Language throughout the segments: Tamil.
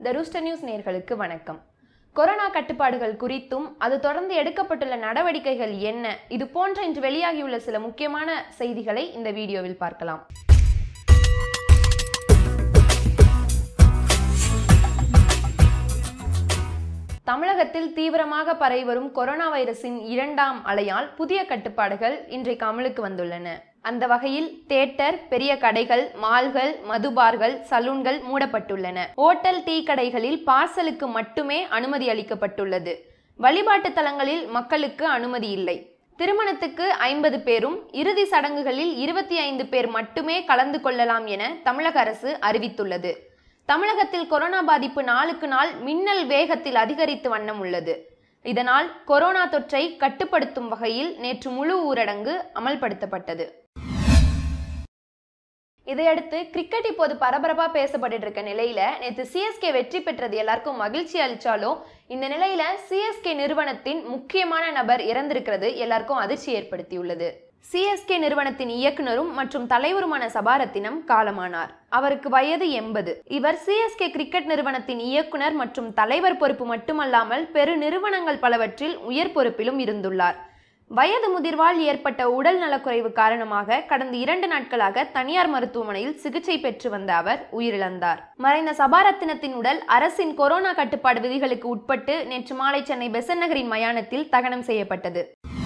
த ரூஸ்டர் நியூஸ் நேர்களுக்கு வணக்கம் கொரோனா கட்டுப்பாடுகள் குறித்தும் அது தொடர்ந்து எடுக்கப்பட்டுள்ள நடவடிக்கைகள் என்ன இது போன்ற இன்று வெளியாகியுள்ள சில முக்கியமான செய்திகளை இந்த வீடியோவில் பார்க்கலாம் தமிழகத்தில் தீவிரமாக பரவி வரும் கொரோனா வைரஸின் இரண்டாம் அலையால் புதிய கட்டுப்பாடுகள் இன்றைக்கு அமலுக்கு வந்துள்ளன அந்த வகையில் தேட்டர் பெரிய கடைகள் மால்கள் மதுபார்கள் சலூன்கள் மூடப்பட்டுள்ளன ஓட்டல் டீ கடைகளில் பார்சலுக்கு மட்டுமே அனுமதி அளிக்கப்பட்டுள்ளது வழிபாட்டு தலங்களில் மக்களுக்கு அனுமதி இல்லை திருமணத்துக்கு ஐம்பது பேரும் இறுதி சடங்குகளில் இருபத்தி ஐந்து பேர் மட்டுமே கலந்து கொள்ளலாம் என தமிழக அரசு அறிவித்துள்ளது தமிழகத்தில் கொரோனா பாதிப்பு நாளுக்கு நாள் மின்னல் வேகத்தில் அதிகரித்து வண்ணம் உள்ளது இதனால் கொரோனா தொற்றை கட்டுப்படுத்தும் வகையில் நேற்று முழு ஊரடங்கு அமல்படுத்தப்பட்டது இதையடுத்து கிரிக்கெட் இப்போது பரபரப்பா பேசப்பட்டு இருக்க நிலையில நேற்று சிஎஸ்கே வெற்றி பெற்றது எல்லாருக்கும் மகிழ்ச்சி அளிச்சாலும் இந்த நிலையில சிஎஸ்கே நிறுவனத்தின் முக்கியமான நபர் இறந்திருக்கிறது எல்லாருக்கும் அதிர்ச்சி ஏற்படுத்தியுள்ளது சிஎஸ்கே நிறுவனத்தின் இயக்குனரும் மற்றும் தலைவருமான சபாரத்தினம் காலமானார் அவருக்கு வயது எண்பது இவர் சிஎஸ்கே கிரிக்கெட் நிறுவனத்தின் இயக்குனர் மற்றும் தலைவர் பொறுப்பு மட்டுமல்லாமல் பெரு நிறுவனங்கள் பலவற்றில் உயர் பொறுப்பிலும் இருந்துள்ளார் வயது முதிர்வால் ஏற்பட்ட உடல் நலக்குறைவு காரணமாக கடந்த இரண்டு நாட்களாக தனியார் மருத்துவமனையில் சிகிச்சை பெற்று வந்த அவர் உயிரிழந்தார் மறைந்த சபாரத்தினத்தின் உடல் அரசின் கொரோனா கட்டுப்பாடு விதிகளுக்கு உட்பட்டு நேற்று மாலை சென்னை பெசன் நகரின் மயானத்தில் தகனம் செய்யப்பட்டது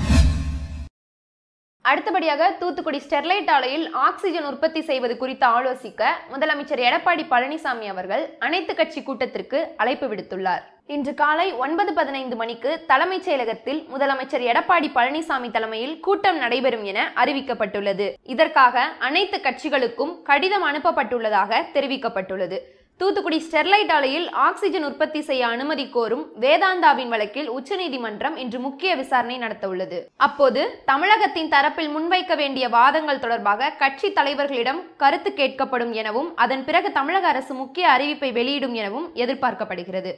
அடுத்தபடியாக தூத்துக்குடி ஸ்டெர்லைட் ஆலையில் ஆக்சிஜன் உற்பத்தி செய்வது குறித்து ஆலோசிக்க முதலமைச்சர் எடப்பாடி பழனிசாமி அவர்கள் அனைத்து கட்சி கூட்டத்திற்கு அழைப்பு விடுத்துள்ளார் இன்று காலை ஒன்பது பதினைந்து மணிக்கு தலைமைச் செயலகத்தில் முதலமைச்சர் எடப்பாடி பழனிசாமி தலைமையில் கூட்டம் நடைபெறும் என அறிவிக்கப்பட்டுள்ளது இதற்காக அனைத்து கட்சிகளுக்கும் கடிதம் அனுப்பப்பட்டுள்ளதாக தெரிவிக்கப்பட்டுள்ளது தூத்துக்குடி ஸ்டெர்லைட் ஆலையில் ஆக்சிஜன் உற்பத்தி செய்ய அனுமதி கோரும் வேதாந்தாவின் வழக்கில் உச்சநீதிமன்றம் இன்று முக்கிய விசாரணை நடத்த உள்ளது அப்போது தமிழகத்தின் தரப்பில் முன்வைக்க வேண்டிய வாதங்கள் தொடர்பாக கட்சி தலைவர்களிடம் கருத்து கேட்கப்படும் எனவும் அதன் பிறகு தமிழக அரசு முக்கிய அறிவிப்பை வெளியிடும் எனவும் எதிர்பார்க்கப்படுகிறது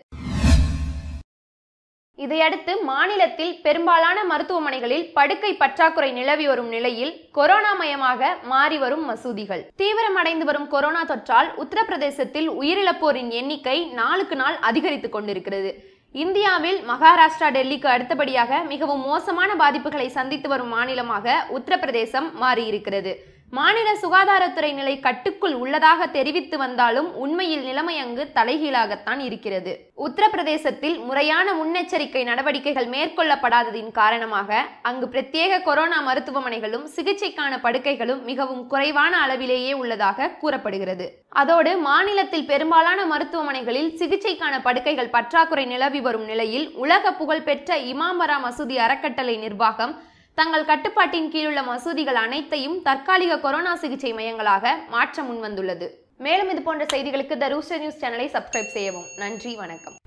இதையடுத்து மாநிலத்தில் பெரும்பாலான மருத்துவமனைகளில் படுக்கை பற்றாக்குறை நிலவி வரும் நிலையில் கொரோனா மயமாக மாறி வரும் மசூதிகள் தீவிரமடைந்து வரும் கொரோனா தொற்றால் உத்தரப்பிரதேசத்தில் உயிரிழப்போரின் எண்ணிக்கை நாளுக்கு நாள் அதிகரித்துக் கொண்டிருக்கிறது இந்தியாவில் மகாராஷ்டிரா டெல்லிக்கு அடுத்தபடியாக மிகவும் மோசமான பாதிப்புகளை சந்தித்து வரும் மாநிலமாக உத்தரப்பிரதேசம் மாறியிருக்கிறது மாநில சுகாதாரத்துறை நிலை கட்டுக்குள் உள்ளதாக தெரிவித்து வந்தாலும் உண்மையில் நிலைமை அங்கு தலைகீழாகத்தான் இருக்கிறது உத்தரப்பிரதேசத்தில் முறையான முன்னெச்சரிக்கை நடவடிக்கைகள் மேற்கொள்ளப்படாததின் காரணமாக அங்கு பிரத்யேக கொரோனா மருத்துவமனைகளும் சிகிச்சைக்கான படுக்கைகளும் மிகவும் குறைவான அளவிலேயே உள்ளதாக கூறப்படுகிறது அதோடு மாநிலத்தில் பெரும்பாலான மருத்துவமனைகளில் சிகிச்சைக்கான படுக்கைகள் பற்றாக்குறை நிலவி வரும் நிலையில் உலக புகழ்பெற்ற இமாம்பரா மசூதி அறக்கட்டளை நிர்வாகம் தங்கள் கட்டுப்பாட்டின் கீழுள்ள மசூதிகள் அனைத்தையும் தற்காலிக கொரோனா சிகிச்சை மையங்களாக மாற்ற முன்வந்துள்ளது மேலும் இது போன்ற செய்திகளுக்கு த ரூஸ்டர் நியூஸ் சேனலை சப்ஸ்கிரைப் செய்யவும் நன்றி வணக்கம்